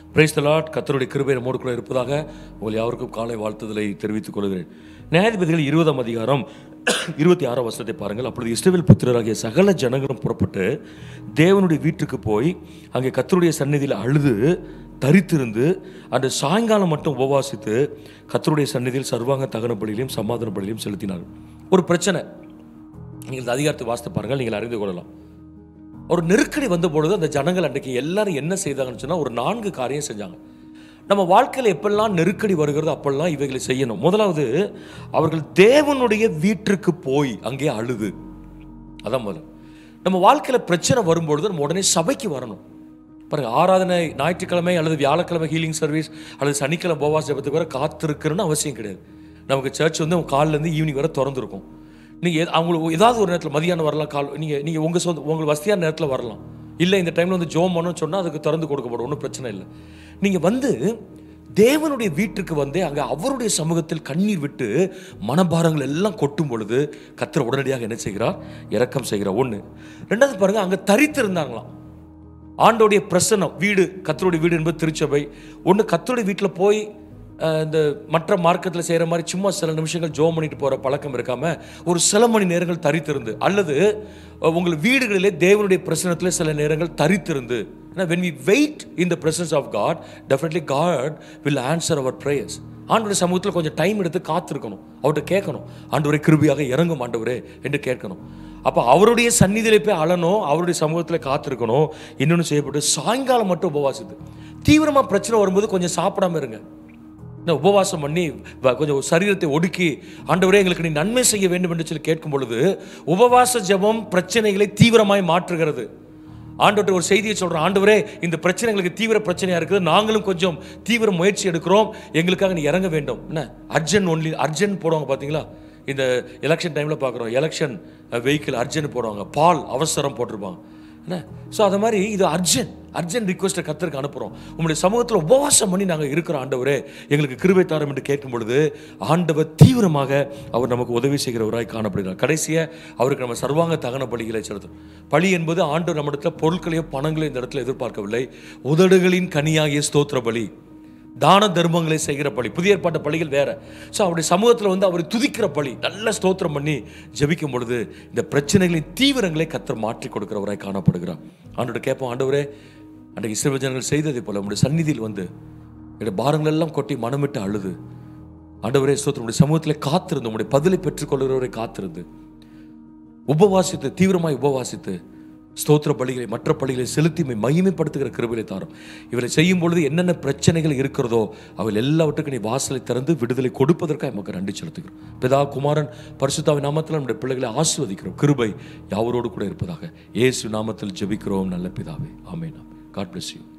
price தலாட் கத்தருடைய கிருபை நம்மோடு கூட இருப்பதாக உங்கள் யாருக்கும் காலை வாழ்த்துதலை தெரிவித்துக் கொள்கிறேன் நியாயாதிபதிகள் இருபதாம் அதிகாரம் இருபத்தி ஆறாம் வருஷத்தை பாருங்கள் அப்பொழுது இஸ்ரவேல் புத்திரராகிய சகல ஜனங்களும் புறப்பட்டு தேவனுடைய வீட்டுக்கு போய் அங்கே கத்தருடைய சந்நிதியில் அழுது தரித்திருந்து அன்று சாயங்காலம் மட்டும் உபவாசித்து கத்தருடைய சந்நிதியில் சர்வாங்க தகன பலியிலையும் சமாதான பலியிலையும் செலுத்தினார் ஒரு பிரச்சனை நீங்கள் இந்த அதிகாரத்தை வாசித்து பாருங்கள் நீங்கள் அறிந்து கொள்ளலாம் ஒரு நெருக்கடி வந்த பொழுது அந்த ஜனங்கள் அன்றைக்கு எல்லாரும் என்ன செய்தாங்கன்னு சொன்னால் ஒரு நான்கு காரியம் செஞ்சாங்க நம்ம வாழ்க்கையில் எப்பெல்லாம் நெருக்கடி வருகிறதோ அப்பெல்லாம் இவைகளை செய்யணும் முதலாவது அவர்கள் தேவனுடைய வீட்டிற்கு போய் அங்கே அழுது அதான் முதல்ல நம்ம வாழ்க்கையில் பிரச்சனை வரும்பொழுது நம்ம உடனே சபைக்கு வரணும் பாருங்க ஆராதனை ஞாயிற்றுக்கிழமை அல்லது வியாழக்கிழமை ஹீலிங் சர்வீஸ் அல்லது சனிக்கிழமை உபவாச ஜபத்துக்கு வர காத்திருக்கிறன்னு அவசியம் கிடையாது நமக்கு சர்ச் வந்து காலிலேருந்து ஈவினிங் வரை திறந்துருக்கும் நீங்கள் அவங்களுக்கு ஏதாவது ஒரு நேரத்தில் மதியானம் வரலாம் கால் நீங்கள் நீங்கள் உங்கள் சொந்த உங்களுக்கு வசதியான நேரத்தில் வரலாம் இல்லை இந்த டைமில் வந்து ஜோம் பண்ணணும்னு சொன்னால் அதுக்கு திறந்து கொடுக்கப்படும் ஒன்றும் பிரச்சனை இல்லை நீங்கள் வந்து தேவனுடைய வீட்டுக்கு வந்து அங்கே அவருடைய சமூகத்தில் கண்ணீர் விட்டு மனபாரங்கள் எல்லாம் கொட்டும் பொழுது கத்தர் உடனடியாக என்ன செய்கிறார் இரக்கம் செய்கிறார் ஒன்று ரெண்டாவது பாருங்க அங்கே தரித்திருந்தாங்களாம் ஆண்டோடைய பிரசன்னம் வீடு கத்தருடைய வீடு என்பது திருச்சபை ஒன்று கத்தருடைய வீட்டில் போய் அஹ், இந்த மற்ற மார்க்கத்தில் செய்கிற மாதிரி சும்மா சில நிமிஷங்கள் ஜோம் பண்ணிட்டு போகிற பழக்கம் இருக்காம ஒரு சில மணி நேரங்கள் தரித்திருந்து அல்லது அஹ், உங்கள் வீடுகளிலே தேவனுடைய பிரசனத்தில் சில நேரங்கள் தரித்திருந்து ஏன்னா when we wait in the presence of God definitely God will answer our prayers ஆண்டவருடைய சமூகத்தில் கொஞ்சம் டைம் எடுத்து காத்திருக்கணும் அவர்கிட்ட கேட்கணும் ஆண்டவரே கிருபியாக இறங்கும் ஆண்டவரே என்று கேட்கணும் அப்போ அவருடைய சந்நிதியில போய் அழணும் அவருடைய சமூகத்தில் காத்திருக்கணும் இன்னொன்று செய்யப்பட்டு சாயங்காலம் மட்டும் உபவாசித்து தீவிரமாக பிரச்சனை வரும்போது கொஞ்சம் சாப்பிடாம இருங்க இந்த உபவாசம் பண்ணி வ- கொஞ்சம் சரீரத்தை ஒடுக்கி ஆண்டவரே எங்களுக்கு நீ நன்மை செய்ய வேண்டும் என்று சொல்லி கேட்கும் பொழுது உபவாச ஜெபம் பிரச்சனைகளை தீவிரமாய் மாற்றுகிறது ஆண்டவர்கிட்ட ஒரு செய்தியை சொல்கிறோம் ஆண்டவரே இந்த பிரச்சனை எங்களுக்கு தீவிர பிரச்சனையாக இருக்குது நாங்களும் கொஞ்சம் தீவிர முயற்சி எடுக்கிறோம் எங்களுக்காக நீ இறங்க வேண்டும் என்ன அர்ஜென்ட் ஒன்லி அர்ஜென்ட் போடுவாங்க பார்த்தீங்களா இந்த எலெக்ஷன் டைமில் பார்க்குறோம் எலெக்ஷன் வெஹிக்கிள் அர்ஜென்ட் போடுவாங்க பால் அவசரம் போட்டிருப்பாங்க என்ன ஸோ அது மாதிரி இது அர்ஜென்ட் அர்ஜென்ட் ரிக்வஸ்ட்டை கத்தருக்கு அனுப்புகிறோம் உங்களுடைய சமூகத்தில் உபவாசம் பண்ணி நாங்கள் இருக்கிறோம் ஆண்டவரே எங்களுக்கு கிருபை தாரம் என்று கேட்கும் பொழுது ஆண்டவர் தீவிரமாக அவர் நமக்கு உதவி செய்கிறவராய் காணப்படுகிறார் கடைசியாக அவருக்கு நம்ம சர்வாங்க தகன பலிகளை செலுத்தும் பலி என்பது ஆண்டவர் நம்மிடத்தில் பொருட்களையோ பணங்களையோ இந்த இடத்துல எதிர்பார்க்கவில்லை உதடுகளின் கனியாகிய ஸ்தோத்திர பலி தான தர்மங்களை செய்கிற பலி புதிய ஏற்பாட்டு பலிகள் வேற ஸோ அவருடைய சமூகத்தில் வந்து அவர் துதிக்கிற பலி நல்ல ஸ்தோத்திரம் பண்ணி ஜெபிக்கும் பொழுது இந்த பிரச்சனைகளின் தீவிரங்களை கத்தர் மாற்றி கொடுக்கிறவராய் காணப்படுகிறார் ஆண்டோட கேட்போம் ஆண்டவரே அன்றைக்கு இஸ்ரவேல் ஜனங்கள் செய்ததை போல உங்களுடைய சந்நிதியில் வந்து என்னுடைய பாரங்கள் எல்லாம் கொட்டி மனமிட்டு அழுது ஆண்டவரே ஸ்தோத்திரம் உடைய சமூகத்தில் காத்திருந்து உங்களுடைய பதிலை பெற்றுக்கொள்கிறவரை காத்திருந்து உபவாசித்து தீவிரமாய் உபவாசித்து ஸ்தோத்திர பலிகளை மற்ற பலிகளை செலுத்தி உம்மை மகிமைப்படுத்துகிற கிருபையை தாரும் இவரை செய்யும் பொழுது என்னென்ன பிரச்சனைகள் இருக்கிறதோ அவை எல்லாவற்றுக்கும் நீ வாசலை திறந்து விடுதலை கொடுப்பதற்காக நமக்கு நன்றி செலுத்துகிறோம் பிதா குமாரன் பரிசுத்தாவின் நாமத்தில் நம்முடைய பிள்ளைகளை ஆசீர்வதிக்கிறோம் கிருபை யாவரோடு கூட இருப்பதாக இயேசு நாமத்தில் ஜெபிக்கிறோம் நல்ல பிதாவே ஆமென் காட் bless you